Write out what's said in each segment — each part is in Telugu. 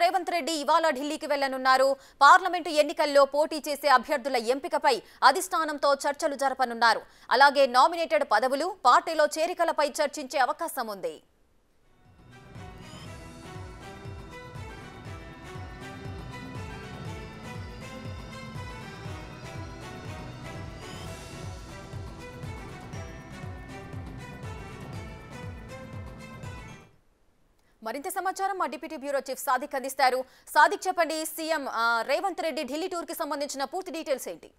రేవంత్ రెడ్డి ఇవాళ ఢిల్లీకి వెళ్లనున్నారు పార్లమెంటు ఎన్నికల్లో పోటీ చేసే అభ్యర్థుల ఎంపికపై అధిష్టానంతో చర్చలు జరపనున్నారు అలాగే నామినేటెడ్ పదవులు పార్టీలో చేరికలపై చర్చించే అవకాశం ఉంది మరింత సమాచారం మా డిప్యూటీ బ్యూరో చీఫ్ సాదిక్ అందిస్తారు సాదిక్ చెప్పండి సీఎం ఆ, రేవంత్ రెడ్డి ఢిల్లీ టూర్ కి సంబంధించిన పూర్తి డీటెయిల్స్ ఏంటి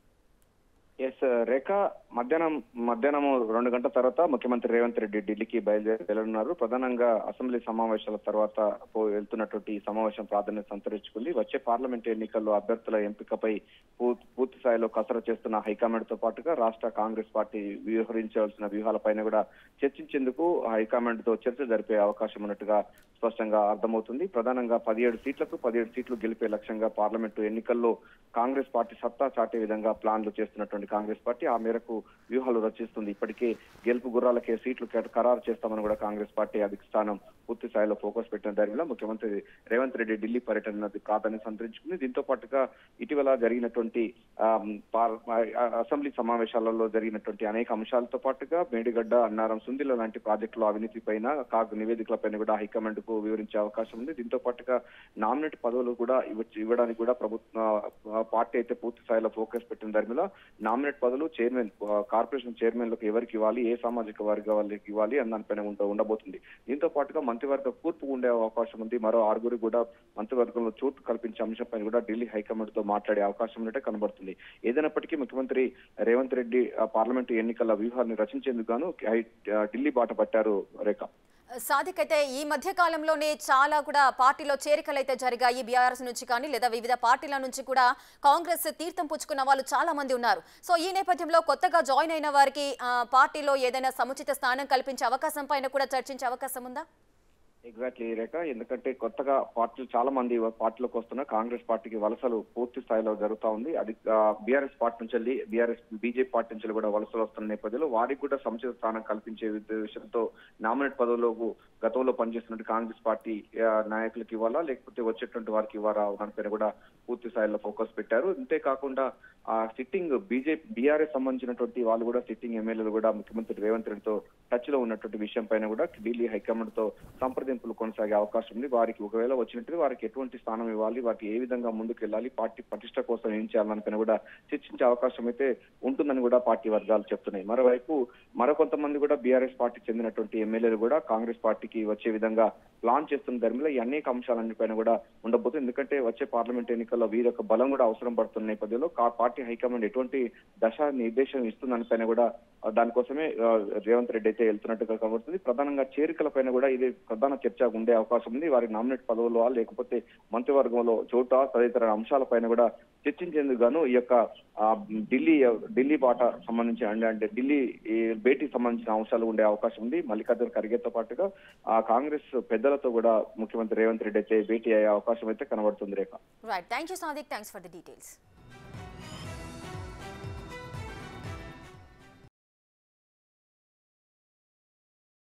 ఎస్ రేఖ మధ్యాహ్నం మధ్యాహ్నం రెండు గంటల తర్వాత ముఖ్యమంత్రి రేవంత్ రెడ్డి ఢిల్లీకి బయలుదేరి వెళ్ళనున్నారు ప్రధానంగా అసెంబ్లీ సమావేశాల తర్వాత పో- వెళ్తున్నటువంటి ఈ సమావేశం ప్రాధాన్యత సంతరించుకుంది వచ్చే పార్లమెంట్ ఎన్నికల్లో అభ్యర్థుల ఎంపికపై పూ- పూర్తి స్థాయిలో కసరత్తు చేస్తున్న హైకమాండ్ తో పాటుగా రాష్ట్ర కాంగ్రెస్ పార్టీ వ్యవహరించవలసిన వ్యూహాలపైన కూడా చర్చించేందుకు హైకమాండ్ తో చర్చ జరిపే అవకాశం ఉన్నట్టుగా స్పష్టంగా అర్థమవుతుంది ప్రధానంగా పదిహేడు సీట్లకు పదిహేడు సీట్లు గెలిపే లక్ష్యంగా పార్లమెంటు ఎన్నికల్లో కాంగ్రెస్ పార్టీ సత్తా చాటే విధంగా ప్లాన్లు చేస్తున్నటువంటి కాంగ్రెస్ పార్టీ ఆ మేరకు వ్యూహాలు రచిస్తుంది ఇప్పటికే గెలుపు గుర్రాలకే సీట్లు కేట- ఖరారు చేస్తామని కూడా కాంగ్రెస్ పార్టీ అధిష్టానం పూర్తి స్థాయిలో ఫోకస్ పెట్టిన దానిలో ముఖ్యమంత్రి రేవంత్ రెడ్డి ఢిల్లీ పర్యటన అన్నది ప్రాధాన్యత సంతరించుకుంది దీంతో పాటుగా ఇటీవల జరిగినటువంటి ఆమ్, పార్- ఆ, అసెంబ్లీ సమావేశాలలో జరిగినటువంటి అనేక అంశాలతో పాటుగా మేడిగడ్డ అన్నారం సుందిల లాంటి ప్రాజెక్టుల అవినీతి పైన కాగ్ నివేదికలపైన కూడా హైకమాండ్ కు వివరించే అవకాశం ఉంది దీంతో పాటుగా నామినేట్ పదవులు కూడా ఇవ్వ- ఇవ్వడానికి కూడా ప్రభుత్వ ఆ, పార్టీ అయితే పూర్తి స్థాయిలో ఫోకస్ పెట్టిన దానిలో నామినేట్ పదవులు చైర్మన్ ఆ, కార్పొరేషన్ చైర్మన్లకు ఎవరికి ఇవ్వాలి ఏ సామాజిక వర్గ వాళ్ళకి ఇవ్వాలి అన్న దానిపైన ఉండ- ఉండబోతుంది దీంతో పాటుగా మంత్రివర్గ కూర్పు ఉండే అవకాశం ఉంది మరో ఆరుగురు కూడా మంత్రివర్గంలో చోటు కల్పించే అంశంపైన కూడా ఢిల్లీ హైకమాండ్ తో మాట్లాడే అవకాశం ఉన్నట్టే కనబడుతుంది ఏదైనప్పటికీ ముఖ్యమంత్రి రేవంత్ రెడ్డి ఆ, పార్లమెంటు ఎన్నికల వ్యూహాన్ని రచించేందుకు గాను హై- ఆ, ఢిల్లీ బాట పట్టారు రేఖ సాదిక్ అయితే ఈ మధ్య కాలంలోనే చాలా కూడా పార్టీలో చేరికలు అయితే జరిగాయి బీఆర్ఎస్ నుంచి కానీ లేదా వివిధ పార్టీల నుంచి కూడా కాంగ్రెస్ తీర్థం పుచ్చుకున్న వాళ్ళు చాలా మంది ఉన్నారు సో ఈ నేపథ్యంలో కొత్తగా జాయిన్ అయిన వారికి ఆ, పార్టీలో ఏదైనా సముచిత స్థానం కల్పించే అవకాశం పైన కూడా చర్చించే అవకాశం ఉందా ఎగ్జాక్ట్లీ రేఖ ఎందుకంటే కొత్తగా పార్టీలు చాలా మంది పార్టీలోకి వస్తున్న కాంగ్రెస్ పార్టీకి వలసలు పూర్తి స్థాయిలో జరుగుతా ఉంది అది బీఆర్ఎస్ పార్టీ నుంచి వెళ్ళి బీఆర్ఎస్ బీజేపీ పార్టీ నుంచి కూడా వలసలు వస్తున్న నేపథ్యంలో వారికి కూడా సముచిత స్థానం కల్పించే విషయంతో నామినేట్ పదవులకు గతంలో పనిచేస్తున్న కాంగ్రెస్ పార్టీ ఆ, నాయకులకు ఇవ్వాలా లేకపోతే వచ్చేటువంటి వారికి ఇవ్వాలా దానిపైన కూడా పూర్తి స్థాయిలో ఫోకస్ పెట్టారు అంతేకాకుండా ఆ సిట్టింగ్ బీజేపీ బీఆర్ఎస్ సంబంధించినటువంటి వాళ్ళు కూడా సిట్టింగ్ ఎమ్మెల్యేలు కూడా ముఖ్యమంత్రి రేవంత్ రెడ్డితో టచ్ లో ఉన్నటువంటి విషయం పైన కూడా ఢిల్లీ హైకమాండ్ తో సంప్రదింపులు కొనసాగే అవకాశం ఉంది వారికి ఒకవేళ వచ్చినట్టు వారికి ఎటువంటి స్థానం ఇవ్వాలి వారికి ఏ విధంగా ముందుకు వెళ్ళాలి పార్టీ ప్రతిష్ట కోసం ఏం చేయాలని పైన కూడా చర్చించే అవకాశం అయితే ఉంటుందని కూడా పార్టీ వర్గాలు చెప్తున్నాయి మరోవైపు మరికొంతమంది కూడా బీఆర్ఎస్ పార్టీ చెందినటువంటి ఎమ్మెల్యేలు కూడా కాంగ్రెస్ పార్టీకి వచ్చే విధంగా ప్లాన్ చేస్తున్న ధర్మిలో ఈ అనేక అంశాలన్నిపైన కూడా ఉండబోతుంది ఎందుకంటే వచ్చే పార్లమెంట్ ఎన్నికల్లో వీరి యొక్క బలం కూడా అవసరం పడుతున్న నేపథ్యంలో కా- పార్టీ హైకమాండ్ ఎటువంటి దశ నిర్దేశం ఇస్తుందని పైన కూడా ఆ, దానికోసమే ఆ, రేవంత్ రెడ్డి అయితే వెళ్తున్నట్టుగా కనబడుతుంది ప్రధానంగా చేరికల పైన కూడా ఇది ప్రధాన చర్చ ఉండే అవకాశం ఉంది వారి నామినేట్ పదవులు లేకపోతే మంత్రివర్గంలో చోట తదితర అంశాలపైన కూడా చర్చించేందుకు గాను ఈ యొక్క ఆ, ఢిల్లీ ఢిల్లీ బాట సంబంధించి అంటే అంటే ఢిల్లీ ఈ భేటీకి సంబంధించిన అంశాలు ఉండే అవకాశం ఉంది మల్లికార్జున ఖర్గేతో పాటుగా ఆ కాంగ్రెస్ పెద్దలతో కూడా ముఖ్యమంత్రి రేవంత్ రెడ్డి అయితే భేటీ అయ్యే అవకాశం అయితే కనబడుతుంది Rekha right thank you Sadiq thanks for the details